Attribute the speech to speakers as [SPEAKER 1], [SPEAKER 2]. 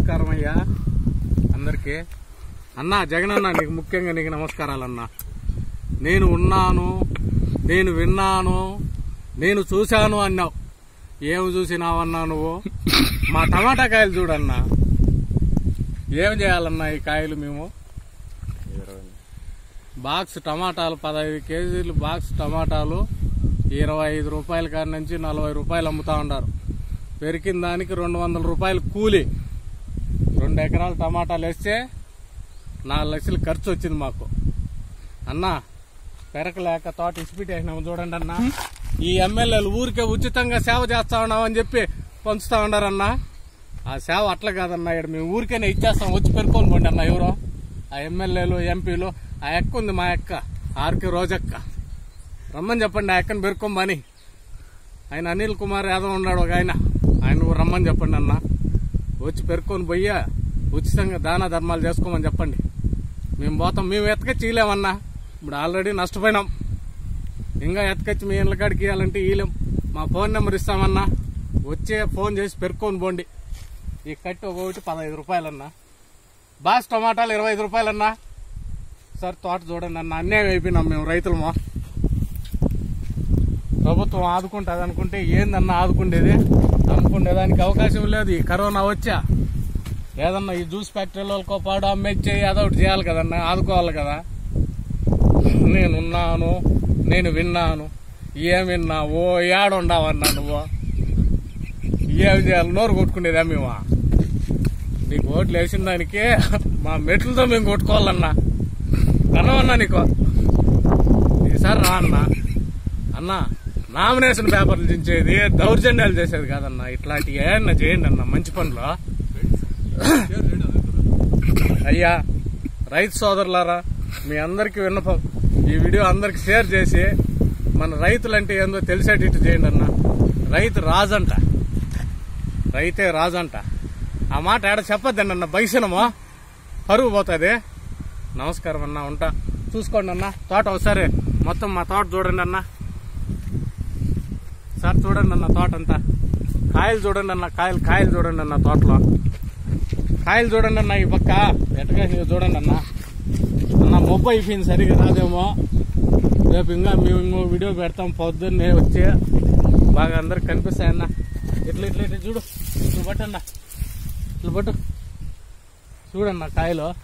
[SPEAKER 1] నమస్కారం అయ్యా అందరికి అన్నా జగన్ అన్న నీకు ముఖ్యంగా నీకు నమస్కారాలు అన్నా నేను ఉన్నాను నేను విన్నాను నేను చూశాను అన్నావు ఏమి చూసినావన్నా నువ్వు మా టమాటా కాయలు చూడన్నా ఏం చేయాలన్నా ఈ కాయలు మేము బాక్స్ టమాటాలు పదహైదు కేజీలు బాక్స్ టమాటాలు ఇరవై ఐదు రూపాయల కాడి నుంచి నలభై రూపాయలు అమ్ముతా ఉన్నారు పెరికిన దానికి రెండు వందల రూపాయలు కూలి రెండు ఎకరాలు టమాటాలు వేస్తే నాలుగు లక్షలు ఖర్చు వచ్చింది మాకు అన్నా పెరకలేక తోట ఇసిపెట్టేసినాము చూడండి అన్న ఈ ఎమ్మెల్యేలు ఊరికే ఉచితంగా సేవ చేస్తా ఉన్నామని చెప్పి పంచుతా ఉన్నారన్నా ఆ సేవ అట్లా కాదన్నా ఇక్కడ మేము ఊరికేనే ఇచ్చేస్తాం వచ్చి పెరుకొని పోండి అన్న ఎవరో ఆ ఎమ్మెల్యేలు ఎంపీలు ఆ ఎక్క ఉంది మా ఎక్క ఆర్కే రోజక్క రమ్మని చెప్పండి ఆ ఎక్కని పెరుకోమని ఆయన అనిల్ కుమార్ యాదవ్ ఉన్నాడు ఒక ఆయన ఆయన ఊరు రమ్మని చెప్పండి అన్న వచ్చి పెరుక్కొని పోయి ఉచితంగా దాన ధర్మాలు చేసుకోమని చెప్పండి మేము పోతాం మేము ఎతకచ్చి చేయలేమన్నా ఇప్పుడు ఆల్రెడీ నష్టపోయినాం ఇంకా ఎతకచ్చి మీ ఇళ్ళ కాడికి ఇవ్వాలంటే ఇయ్యలేం మా ఫోన్ నెంబర్ ఇస్తామన్నా వచ్చే ఫోన్ చేసి పెరుక్కొని పోండి ఈ కట్టి ఒకటి పదహైదు రూపాయలన్నా బాస్ టమాటాలు ఇరవై ఐదు రూపాయలన్నా సార్ తోట చూడండి అన్న అన్యాయం అయిపోయినాం మేము రైతులమో ప్రభుత్వం ఆదుకుంటుంది అనుకుంటే ఏందన్నా ఆదుకుండేది అనుకునేదానికి అవకాశం లేదు ఈ కరోనా వచ్చా ఏదన్నా ఈ జ్యూస్ ఫ్యాక్టరీ వాళ్ళకో పాడు అమ్మేచ్చి ఏదో ఒకటి చేయాలి కదన్నా ఆదుకోవాలి కదా నేనున్నాను నేను విన్నాను ఏం విన్నావు ఏడుండావన్నా నువ్వు ఏం చేయాలి నోరు కొట్టుకునేదా మేము నీకు ఓట్లు వేసిన దానికి మా మెట్లతో మేము కొట్టుకోవాలన్నా కనవన్నా నీకు ఈసారి రా అన్నా అన్నా నామినేషన్ పేపర్లు దించేది దౌర్జన్యాలు చేసేది కాదన్నా ఇట్లాంటివి ఏమన్నా చేయండి అన్న మంచి పనులు అయ్యా రైతు సోదరులారా మీ అందరికి విన్నపం ఈ వీడియో అందరికి షేర్ చేసి మన రైతులంటే ఏందో తెలిసేటట్టు చేయండి అన్న రైతు రాజంట రైతే రాజంట ఆ మాట ఆడ చెప్పొద్దండి అన్న బైసనమో పరుగు పోతుంది నమస్కారం అన్న ఉంటా చూసుకోండి అన్న తోట ఒకసారి మొత్తం మా తోట చూడండి అన్న సార్ చూడండి అన్న తోట అంతా కాయలు చూడండి అన్న కాయలు కాయలు చూడండి అన్న తోటలో కాయలు చూడండి అన్న ఈ పక్క ఎట్టగా చూడండి అన్న అన్న మొబ్బు అయిపోయింది సరిగా రాదేమో రేపు ఇంకా మేము ఇంకో వీడియో పెడతాం పొద్దున్నే వచ్చి బాగా అందరికి కనిపిస్తాయన్న ఇట్లా ఇట్లా ఇట్లా చూడు ఇట్లా పట్టన్న ఇట్లా పట్టు చూడన్న కాయలు